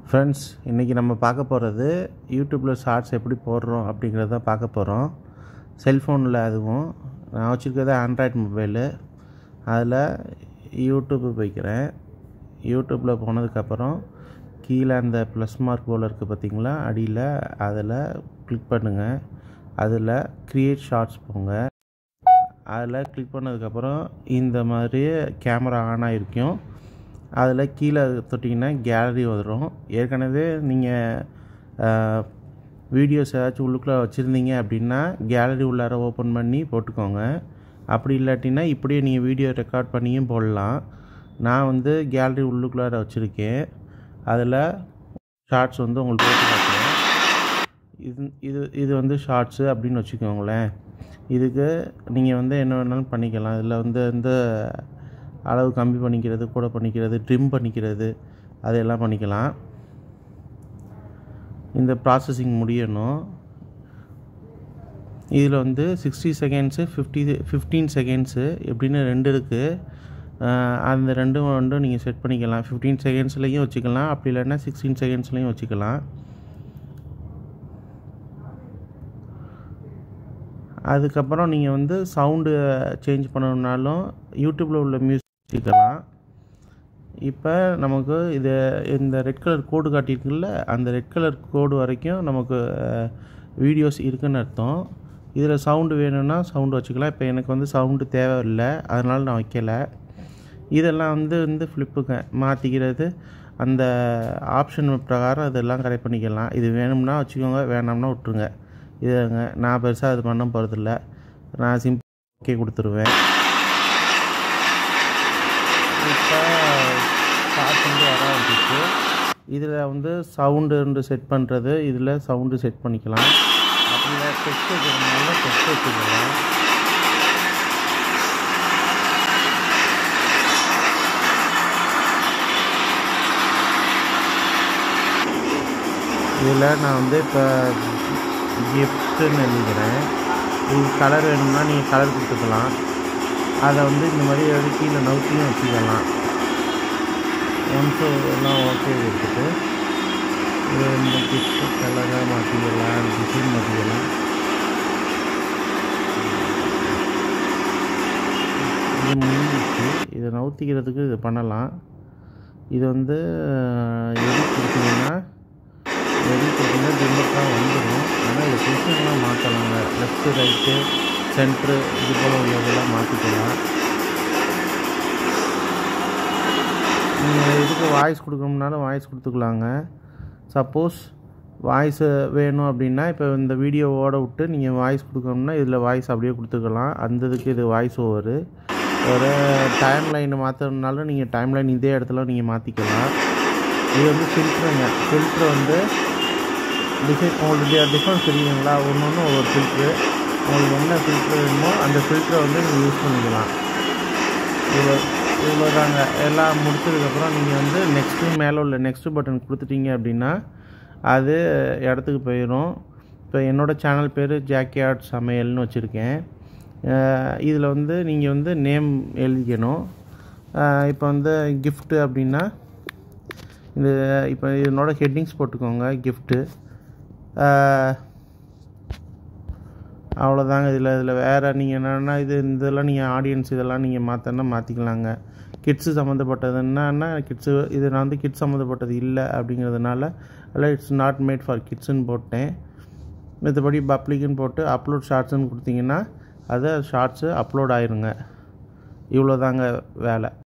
friends இன்றைக்கி நம்ம பார்க்க போகிறது யூடியூப்பில் ஷார்ட்ஸ் எப்படி போடுறோம் அப்படிங்கிறத பார்க்க போகிறோம் செல்ஃபோனில் அதுவும் நான் வச்சுருக்கிறது ஆண்ட்ராய்டு மொபைலு அதில் யூடியூப்பு போய்க்கிறேன் யூடியூப்பில் போனதுக்கப்புறம் கீழே அந்த ப்ளஸ் மார்க் போல் இருக்குது பார்த்தீங்களா அடியில் அதில் கிளிக் பண்ணுங்கள் அதில் க்ரியேட் ஷார்ட்ஸ் போங்க அதில் கிளிக் பண்ணதுக்கப்புறம் இந்த மாதிரி கேமரா ஆன் ஆகிருக்கும் அதில் கீழே தொட்டிங்கன்னா கேலரி வரும் ஏற்கனவே நீங்கள் வீடியோஸ் ஏதாச்சும் உள்ளுக்குள்ளே வச்சுருந்தீங்க அப்படின்னா கேலரி உள்ளார ஓப்பன் பண்ணி போட்டுக்கோங்க அப்படி இல்லாட்டினா இப்படியே நீங்கள் வீடியோ ரெக்கார்ட் பண்ணியும் போடலாம் நான் வந்து கேலரி உள்ளுக்குள்ளார வச்சுருக்கேன் அதில் ஷார்ட்ஸ் வந்து உங்களுக்கு போட்டு காட்டுறேன் இது இது இது வந்து ஷார்ட்ஸு அப்படின்னு வச்சுக்கோங்களேன் இதுக்கு நீங்கள் வந்து என்ன வேணாலும் பண்ணிக்கலாம் இதில் வந்து இந்த அளவு கம்மி பண்ணிக்கிறது கூட பண்ணிக்கிறது ட்ரிம் பண்ணிக்கிறது அதெல்லாம் பண்ணிக்கலாம் இந்த ப்ராசஸிங் முடியணும் இதில் வந்து sixty seconds fifty fifteen seconds எப்படின்னு ரெண்டு இருக்குது அந்த ரெண்டும் ரெண்டும் நீங்கள் செட் பண்ணிக்கலாம் ஃபிஃப்டீன் செகண்ட்ஸ்லேயும் வச்சுக்கலாம் அப்படி இல்லைன்னா சிக்ஸ்டீன் செகண்ட்ஸ்லேயும் வச்சுக்கலாம் அதுக்கப்புறம் நீங்கள் வந்து சவுண்டு சேஞ்ச் பண்ணணுன்னாலும் யூடியூப்பில் உள்ள மியூசிக் வச்சுக்கலாம் இப்போ நமக்கு இது இந்த ரெட் கலர் கோடு காட்டியிருக்குல்ல அந்த ரெட் கலர் கோடு வரைக்கும் நமக்கு வீடியோஸ் இருக்குன்னு அர்த்தம் இதில் சவுண்டு வேணும்னா சவுண்டு வச்சுக்கலாம் இப்போ எனக்கு வந்து சவுண்டு தேவையில்லை அதனால் நான் வைக்கலை இதெல்லாம் வந்து வந்து ஃப்ளிப்புங்க மாற்றிக்கிறது அந்த ஆப்ஷன் பிரகாரம் அதெல்லாம் கரெக்ட் பண்ணிக்கலாம் இது வேணும்னா வச்சுக்கோங்க வேணாம்னா விட்ருங்க இதுங்க நான் பெருசாக அது பண்ண போகிறதில்ல நான் சிம்பிள் ஓகே கொடுத்துருவேன் இப்போ ஷார்ட் வந்து வர வந்துச்சு இதில் வந்து சவுண்டு செட் பண்ணுறது இதில் சவுண்டு செட் பண்ணிக்கலாம் அப்படி டெக்ஸ்ட் வைக்கிறதுனால டெக்ஸ்ட் வச்சுக்கலாம் இதில் நான் வந்து இப்போ கிஃப்ட்டுன்னு எழுதிக்கிறேன் இது கலர் வேணும்னா நீங்கள் கலர் கொடுத்துக்கலாம் அதை வந்து இந்த மாதிரி எழுதி கீழே நவுத்தியும் வச்சுக்கலாம் ஒன்ஸு எல்லாம் ஓகே கொடுத்துட்டு இது இந்த கிஃப்ட்டு கலராக மாற்றிக்கலாம் டிசைன் மாற்றிக்கலாம் இது முடிஞ்சிச்சு இதை நவுத்திக்கிறதுக்கு இது பண்ணலாம் இது வந்து எது கொடுத்தீங்கன்னா எது கொடுத்தீங்கன்னா டிம்பர்லாம் வந்துடும் ஆனால் இது பொசிஷன்லாம் மாற்றலாங்க லெஃப்ட்டு ரைட்டு சென்ட்ரு இது போல் உள்ளதெல்லாம் மாற்றிக்கலாம் நீங்கள் இதுக்கு வாய்ஸ் கொடுக்கணும்னாலும் வாய்ஸ் கொடுத்துக்கலாங்க சப்போஸ் வாய்ஸு வேணும் அப்படின்னா இப்போ இந்த வீடியோவோட விட்டு நீங்கள் வாய்ஸ் கொடுக்கணும்னா இதில் வாய்ஸ் அப்படியே கொடுத்துக்கலாம் அந்த இதுக்கு இது வாய்ஸ் ஓவரு ஒரு டைம் லைனை மாற்றணுனாலும் நீங்கள் டைம் லைன் இதே இடத்துல நீங்கள் மாற்றிக்கலாம் இது வந்து ஃபில்ட்ருங்க ஃபில்ட்ரு வந்து டிசைன் உங்களுக்கு டிஃப்ரென்ஸ் தெரியுங்களா ஒன்று ஒன்று ஒவ்வொரு ஃபில்ட்ரு உங்களுக்கு என்ன ஃபில்ட்ரு வேணுமோ அந்த ஃபில்ட்ரை வந்து நீங்கள் யூஸ் பண்ணிக்கலாம் இவ்வளோ இவ்வளோ தாங்க எல்லாம் முடிச்சதுக்கப்புறம் நீங்கள் வந்து நெக்ஸ்ட்டு மேலே உள்ள நெக்ஸ்ட்டு பட்டன் கொடுத்துட்டீங்க அப்படின்னா அது இடத்துக்கு போயிடும் இப்போ என்னோடய சேனல் பேர் ஜாக்கி ஆர்ட் சமையல்னு வச்சுருக்கேன் இதில் வந்து நீங்கள் வந்து நேம் எழுதிக்கணும் இப்போ வந்து கிஃப்ட்டு அப்படின்னா இந்த இப்போ இதனோட ஹெட்டிங்ஸ் போட்டுக்கோங்க கிஃப்ட்டு அவ்வளோதாங்க இதில் இதில் வேறு நீங்கள் என்னென்னா இது இதெல்லாம் நீங்கள் ஆடியன்ஸ் இதெல்லாம் நீங்கள் மாற்றினா மாற்றிக்கலாங்க கிட்ஸு சம்மந்தப்பட்டதுன்னா கிட்ஸு இது நான் வந்து கிட்ஸ் சம்மந்தப்பட்டது இல்லை அப்படிங்கிறதுனால அதில் இட்ஸ் நாட் மேட் ஃபார் கிட்ஸுன்னு போட்டேன் மற்றபடி பப்ளிக்குன்னு போட்டு அப்லோட் ஷார்ட்ஸுன்னு கொடுத்தீங்கன்னா அது ஷார்ட்ஸு அப்லோட் ஆயிருங்க இவ்வளோ தாங்க வேலை